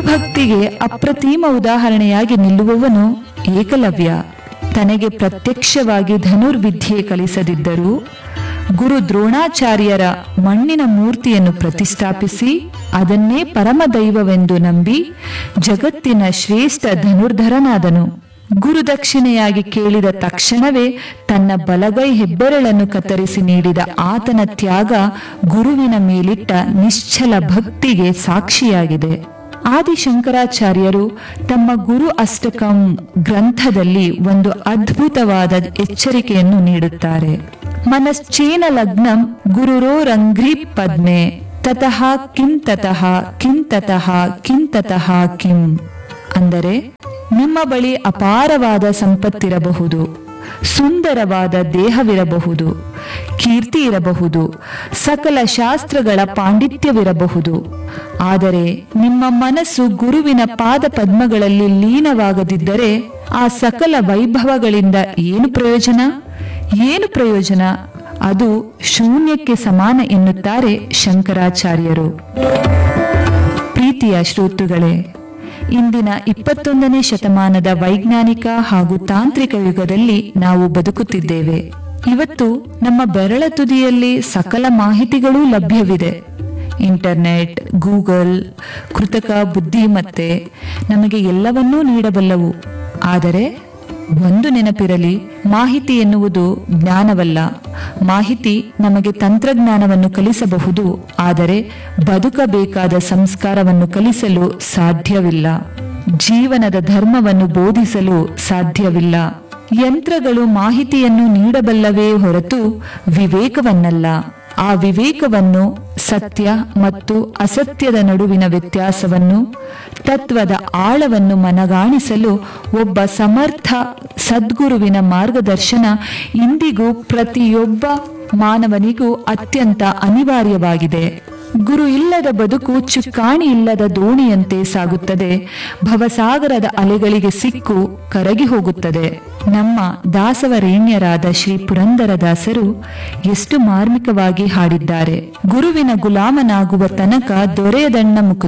ಗುರುಭಕ್ತಿಗೆ ಅಪ್ರತಿಮ ಉದಾಹರಣೆಯಾಗಿ ನಿಲ್ಲುವವನು ಏಕಲವ್ಯ ತನಗೆ ಪ್ರತ್ಯಕ್ಷವಾಗಿ ಧನುರ್ವಿದ್ಯೆ ಕಲಿಸದಿದ್ದರೂ ಗುರು ದ್ರೋಣಾಚಾರ್ಯರ ಮಣ್ಣಿನ ಮೂರ್ತಿಯನ್ನು ಪ್ರತಿಷ್ಠಾಪಿಸಿ ಅದನ್ನೇ ಪರಮದೈವವೆಂದು ನಂಬಿ ಜಗತ್ತಿನ ಶ್ರೇಷ್ಠ ಧನುರ್ಧರನಾದನು ಗುರುದಕ್ಷಿಣೆಯಾಗಿ ಕೇಳಿದ ತಕ್ಷಣವೇ ತನ್ನ ಬಲಗೈ ಹೆಬ್ಬೆರಳನ್ನು ಕತ್ತರಿಸಿ ನೀಡಿದ ಆತನ ತ್ಯಾಗ ಗುರುವಿನ ಮೇಲಿಟ್ಟ ನಿಶ್ಚಲ ಭಕ್ತಿಗೆ ಸಾಕ್ಷಿಯಾಗಿದೆ ಆದಿಶಂಕರಾಚಾರ್ಯರು ತಮ್ಮ ಗುರು ಅಷ್ಟಕಂ ಗ್ರಂಥದಲ್ಲಿ ಒಂದು ಅದ್ಭುತವಾದ ಎಚ್ಚರಿಕೆಯನ್ನು ನೀಡುತ್ತಾರೆ ಮನಶ್ಚೇನ ಲಗ್ನಂ ಗುರುರೋರಂಘ್ರಿ ಪದ್ಮೆ ತತಃ ಕಿಂ ತತಃ ಕಿಂ ತತಃ ಕಿಂ ತತಃ ಕಿಂ ಅಂದರೆ ನಿಮ್ಮ ಬಳಿ ಅಪಾರವಾದ ಸಂಪತ್ತಿರಬಹುದು ಸುಂದರವಾದ ದೇಹವಿರಬಹುದು ಕೀರ್ತಿ ಇರಬಹುದು ಸಕಲ ಶಾಸ್ತ್ರಗಳ ಪಾಂಡಿತ್ಯವಿರಬಹುದು ಆದರೆ ನಿಮ್ಮ ಮನಸ್ಸು ಗುರುವಿನ ಪಾದ ಪದ್ಮಗಳಲ್ಲಿ ಲೀನವಾಗದಿದ್ದರೆ ಆ ಸಕಲ ವೈಭವಗಳಿಂದ ಏನು ಪ್ರಯೋಜನ ಏನು ಪ್ರಯೋಜನ ಅದು ಶೂನ್ಯಕ್ಕೆ ಸಮಾನ ಎನ್ನುತ್ತಾರೆ ಶಂಕರಾಚಾರ್ಯರು ಪ್ರೀತಿಯ ಶ್ರೋತೃಗಳೇ ಇಂದಿನ ಇಪ್ಪತ್ತೊಂದನೇ ಶತಮಾನದ ವೈಜ್ಞಾನಿಕ ಹಾಗೂ ತಾಂತ್ರಿಕ ಯುಗದಲ್ಲಿ ನಾವು ಬದುಕುತ್ತಿದ್ದೇವೆ ಇವತ್ತು ನಮ್ಮ ಬೆರಳ ತುದಿಯಲ್ಲಿ ಸಕಲ ಮಾಹಿತಿಗಳೂ ಲಭ್ಯವಿದೆ ಇಂಟರ್ನೆಟ್ ಗೂಗಲ್ ಕೃತಕ ಬುದ್ಧಿಮತ್ತೆ ನಮಗೆ ಎಲ್ಲವನ್ನೂ ನೀಡಬಲ್ಲವು ಆದರೆ ಒಂದು ನೆನಪಿರಲಿ ಮಾಹಿತಿ ಎನ್ನುವುದು ಜ್ಞಾನವಲ್ಲ ಮಾಹಿತಿ ನಮಗೆ ತಂತ್ರಜ್ಞಾನವನ್ನು ಕಲಿಸಬಹುದು ಆದರೆ ಬದುಕಬೇಕಾದ ಸಂಸ್ಕಾರವನ್ನು ಕಲಿಸಲು ಸಾಧ್ಯವಿಲ್ಲ ಜೀವನದ ಧರ್ಮವನ್ನು ಬೋಧಿಸಲು ಸಾಧ್ಯವಿಲ್ಲ ಯಂತ್ರಗಳು ಮಾಹಿತಿಯನ್ನು ನೀಡಬಲ್ಲವೇ ಹೊರತು ವಿವೇಕವನ್ನಲ್ಲ ಆ ವಿವೇಕವನ್ನು ಸತ್ಯ ಮತ್ತು ಅಸತ್ಯದ ನಡುವಿನ ವ್ಯತ್ಯಾಸವನ್ನು ತತ್ವದ ಆಳವನ್ನು ಮನಗಾಣಿಸಲು ಒಬ್ಬ ಸಮರ್ಥ ಸದ್ಗುರುವಿನ ಮಾರ್ಗದರ್ಶನ ಇಂದಿಗೂ ಪ್ರತಿಯೊಬ್ಬ ಮಾನವನಿಗೂ ಅತ್ಯಂತ ಅನಿವಾರ್ಯವಾಗಿದೆ ಗುರು ಇಲ್ಲದ ಬದುಕು ಚುಕ್ಕಾಣಿ ಇಲ್ಲದ ದೋಣಿಯಂತೆ ಸಾಗುತ್ತದೆ ಭವಸಾಗರದ ಅಲೆಗಳಿಗೆ ಸಿಕ್ಕು ಕರಗಿ ಹೋಗುತ್ತದೆ ನಮ್ಮ ದಾಸವರೇಣ್ಯರಾದ ಶ್ರೀ ಪುರಂದರದಾಸರು ಎಷ್ಟು ಮಾರ್ಮಿಕವಾಗಿ ಹಾಡಿದ್ದಾರೆ ಗುರುವಿನ ಗುಲಾಮನಾಗುವ ತನಕ ದೊರೆಯದಣ್ಣ ಮುಕುಂದ